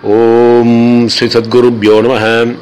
ஓம் ஸ்ரீ சத்குருப்யோ நம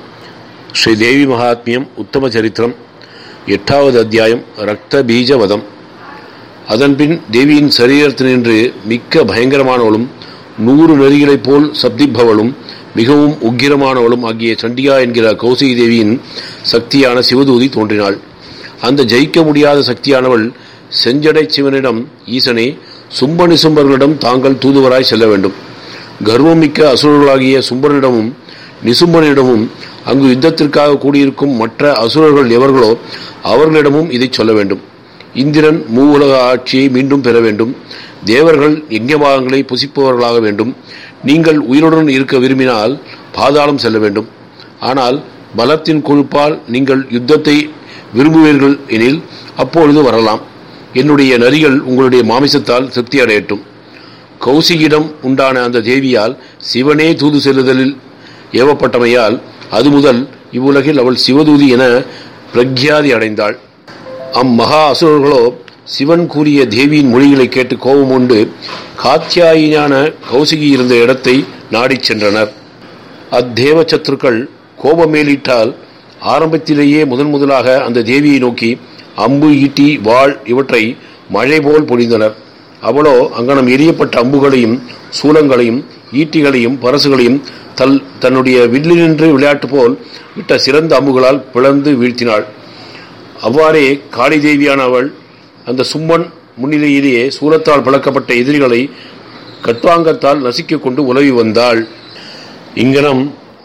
ஸ்ரீ தேவி மகாத்மியம் உத்தம சரித்திரம் எட்டாவது அத்தியாயம் ரக்த பீஜவதம் அதன்பின் தேவியின் சரீரத்தினின்று மிக்க பயங்கரமானவளும் நூறு நெறிகளைப் போல் சப்திப்பவளும் மிகவும் உக்கிரமானவளும் ஆகிய சண்டிகா என்கிற கௌசிகி தேவியின் சக்தியான சிவதூதி தோன்றினாள் அந்த ஜெயிக்க முடியாத சக்தியானவள் செஞ்சடை சிவனிடம் ஈசனே சும்ப நிசும்பர்களிடம் தாங்கள் தூதுவராய் செல்ல வேண்டும் கர்வமிக்க அசுரர்களாகிய சும்பனிடமும் நிசும்பனிடமும் அங்கு யுத்தத்திற்காக கூடியிருக்கும் மற்ற அசுரர்கள் எவர்களோ அவர்களிடமும் இதை சொல்ல வேண்டும் இந்திரன் மூவுலக ஆட்சியை மீண்டும் பெற வேண்டும் தேவர்கள் யஜ்ஞபாகங்களை புசிப்பவர்களாக வேண்டும் நீங்கள் உயிருடன் இருக்க விரும்பினால் பாதாளம் செல்ல வேண்டும் ஆனால் பலத்தின் கொழுப்பால் நீங்கள் யுத்தத்தை விரும்புவீர்கள் எனில் அப்பொழுது வரலாம் என்னுடைய நரிகள் உங்களுடைய மாமிசத்தால் திருப்தி அடையட்டும் கௌசிகிடம் உண்டான அந்த தேவியால் சிவனே தூது செல்லுதலில் ஏவப்பட்டமையால் அது முதல் இவ்வுலகில் அவள் சிவதூதி என பிரக்யாதி அடைந்தாள் அம்மகா அசுரர்களோ சிவன் கூறிய தேவியின் மொழிகளை கேட்டு கோபம் உண்டு காத்தியாயினான கௌசிகி இருந்த இடத்தை நாடிச் சென்றனர் அத்தேவ சத்துருக்கள் கோபமேலிட்டால் ஆரம்பத்திலேயே முதன் முதலாக அந்த தேவியை நோக்கி அம்பு ஈட்டி வாள் இவற்றை மழை போல் பொழிந்தனர் அவளோ அங்கனம் எரியப்பட்ட அம்புகளையும் சூலங்களையும் ஈட்டிகளையும் பரசுகளையும் தல் தன்னுடைய வில்லினின்று விளையாட்டு போல் விட்ட சிறந்த அம்புகளால் பிளந்து வீழ்த்தினாள் அவ்வாறே காளி தேவியான அவள் அந்த சும்மன் முன்னிலையிலேயே சூலத்தால் பழக்கப்பட்ட எதிரிகளை கட்வாங்கத்தால் நசுக்கிக் கொண்டு உலவி வந்தாள் இங்கனம்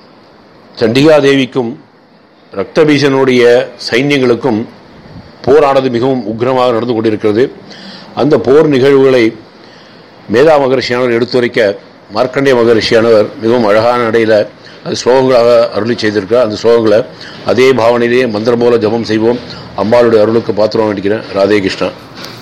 சண்டிகா தேவிக்கும் ரக்தபீசனுடைய சைன்யங்களுக்கும் போரானது மிகவும் உக்ரமாக நடந்து கொண்டிருக்கிறது அந்த போர் நிகழ்வுகளை மேதா மகரிஷியானவர் எடுத்துரைக்க மார்க்கண்டே மகரிஷியானவர் மிகவும் அழகான நடையில் அது ஸ்லோகங்களாக அருளி செய்திருக்கிறார் அந்த ஸ்லோகங்களை அதே பாவனையிலேயே மந்திரம் போல ஜபம் செய்வோம் அம்பாளுடைய அருளுக்கு பாத்திரம் வேண்டிக்கிறேன் ராதே கிருஷ்ணா